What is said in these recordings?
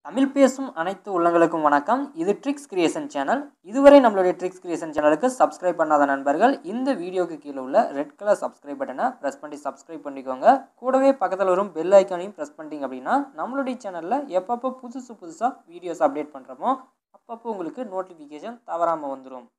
தமிழ் பேசும் அனைத்து உள்ளங்களுக்கும் வணக்கம் இது ட்ரிக்ஸ் கிரியேஷன் சேனல் இதுவரை நம்மளுடைய ட்ரிக்ஸ் கிரியேஷன் சேனலுக்கு சப்ஸ்கிரைப் பண்ணாத நண்பர்கள் இந்த வீடியோக்கு கீழே உள்ள ரெட் கலர் சப்ஸ்கிரைப் பட்டனை ப்ரெஸ் பண்ணி சப்ஸ்கிரைப் பண்ணிக்கோங்க கூடவே பக்கத்தில் வரும் பெல் ஐக்கானையும் ப்ரெஸ் பண்ணிட்டீங்க அப்படின்னா நம்மளுடைய சேனலில் எப்பப்போ புதுசு புதுசாக வீடியோஸ் அப்டேட் பண்ணுறோமோ அப்பப்போ உங்களுக்கு நோட்டிஃபிகேஷன் தவறாமல் வந்துடும்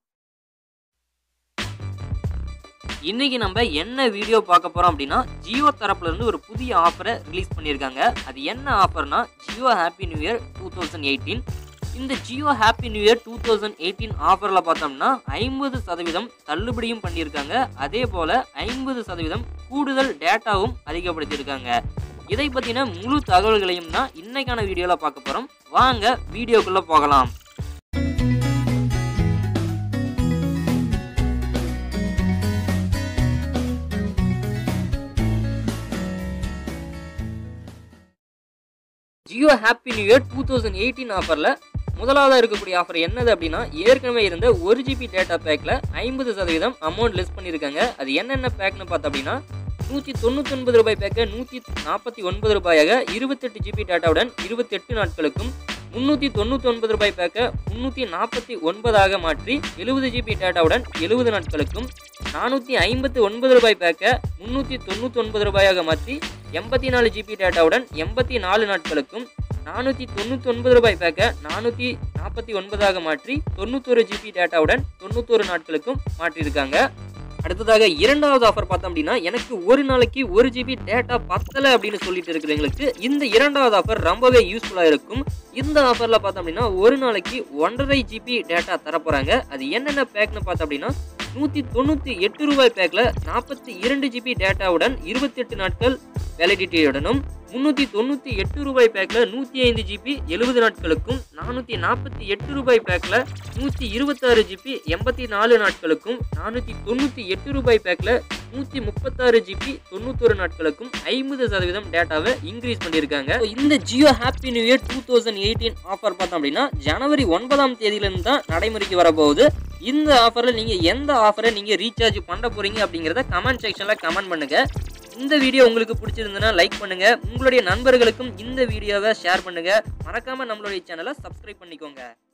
இன்னைக்கு நம்ம என்ன வீடியோ பார்க்க போறோம் அப்படின்னா ஜியோ தரப்புல இருந்து ஒரு புதிய ஆஃபரை ரிலீஸ் பண்ணியிருக்காங்க அது என்ன ஆஃபர்னா Jio happy new year two thousand eighteen இந்த Jio happy new year two thousand eighteen ஆஃபரில் பார்த்தோம்னா ஐம்பது சதவீதம் தள்ளுபடியும் பண்ணியிருக்காங்க அதே போல் ஐம்பது சதவீதம் கூடுதல் டேட்டாவும் அதிகப்படுத்தியிருக்காங்க இதை பற்றின முழு தகவல்களையும் தான் இன்னைக்கான வீடியோவில் பார்க்க போகிறோம் வாங்க வீடியோக்குள்ளே போகலாம் Jio happy new year two thousand eighteen ஆஃபரில் முதலாவதாக இருக்கக்கூடிய ஆஃபர் என்னது அப்படின்னா ஏற்கனவே இருந்த ஒரு ஜிபி டேட்டா பேக்கில் ஐம்பது சதவீதம் அமௌண்ட் லெஸ் பண்ணியிருக்காங்க அது என்னென்ன பேக்னு பார்த்தோம் அப்படின்னா நூற்றி தொண்ணூத்தொன்பது ரூபாய் பேக்கை நூற்றி நாற்பத்தி ஒன்பது ரூபாயாக இருபத்தெட்டு ஜிபி டேட்டாவுடன் இருபத்தெட்டு நாட்களுக்கும் முந்நூற்றி தொண்ணூத்தொன்பது ரூபாய் பேக்கை முந்நூற்றி நாற்பத்தி ஒன்பதாக மாற்றி எழுபது ஜிபி டேட்டாவுடன் எழுபது நாட்களுக்கும் நானூற்றி ஐம்பத்தி ஒன்பது ரூபாய் பேக்கை முந்நூற்றி தொண்ணூத்தொன்பது ரூபாயாக மாற்றி எண்பத்தி நாலு ஜிபி டேட்டாவுடன் எண்பத்தி நாலு நாட்களுக்கும் நானூற்றி தொண்ணூற்றி ஒன்பது ரூபாய் பேக்கை நானூற்றி நாற்பத்தி ஒன்பதாக மாற்றி தொண்ணூத்தொரு ஜிபி டேட்டாவுடன் தொண்ணூத்தொரு நாட்களுக்கும் மாற்றியிருக்காங்க அடுத்ததாக இரண்டாவது ஆஃபர் பார்த்தோம் அப்படின்னா எனக்கு ஒரு நாளைக்கு ஒரு ஜிபி டேட்டா பத்தலை அப்படின்னு சொல்லிட்டு இருக்கிறவங்களுக்கு இந்த இரண்டாவது ஆஃபர் ரொம்பவே யூஸ்ஃபுல்லாக இருக்கும் இந்த ஆஃபரில் பார்த்தோம் அப்படின்னா ஒரு நாளைக்கு ஒன்றரை ஜிபி டேட்டா தரப்போகிறாங்க அது என்னென்ன பேக்னு பார்த்தோம் அப்படின்னா நூற்றி தொண்ணூற்றி எட்டு ரூபாய் பேக்கில் நாற்பத்தி இரண்டு ஜிபி டேட்டாவுடன் இருபத்தெட்டு நாட்கள் வேலிடிட்டியுடனும் முந்நூற்றி தொண்ணூற்றி எட்டு ரூபாய் பேக்கில் நூற்றி ஐந்து ஜிபி எழுபது நாட்களுக்கும் நானூற்றி நாற்பத்தி எட்டு ரூபாய் பேக்கில் நூற்றி இருபத்தாறு ஜிபி எண்பத்தி நாலு நாட்களுக்கும் நானூற்றி தொண்ணூற்றி எட்டு ரூபாய் பேக்கில் நூற்றி முப்பத்தாறு ஜிபி தொண்ணூத்தொரு நாட்களுக்கும் ஐம்பது சதவீதம் டேட்டாவை இன்க்ரீஸ் பண்ணியிருக்காங்க So, இந்த Jio happy new year two thousand eighteen offer பார்த்தோம் அப்படின்னா ஜனவரி ஒன்பதாம் தேதியிலிருந்து தான் நடைமுறைக்கு வரப்போகுது இந்த ஆஃபரில் நீங்கள் எந்த ஆஃபரை நீங்கள் ரீசார்ஜ் பண்ண போகிறீங்க அப்படிங்கிறத கமெண்ட் செக்ஷனில் கமெண்ட் பண்ணுங்கள் இந்த வீடியோ உங்களுக்கு பிடிச்சிருந்ததுன்னா லைக் பண்ணுங்கள் உங்களுடைய நண்பர்களுக்கும் இந்த வீடியோவை ஷேர் பண்ணுங்கள் மறக்காமல் நம்மளுடைய சேனலை சப்ஸ்கிரைப் பண்ணிக்கோங்க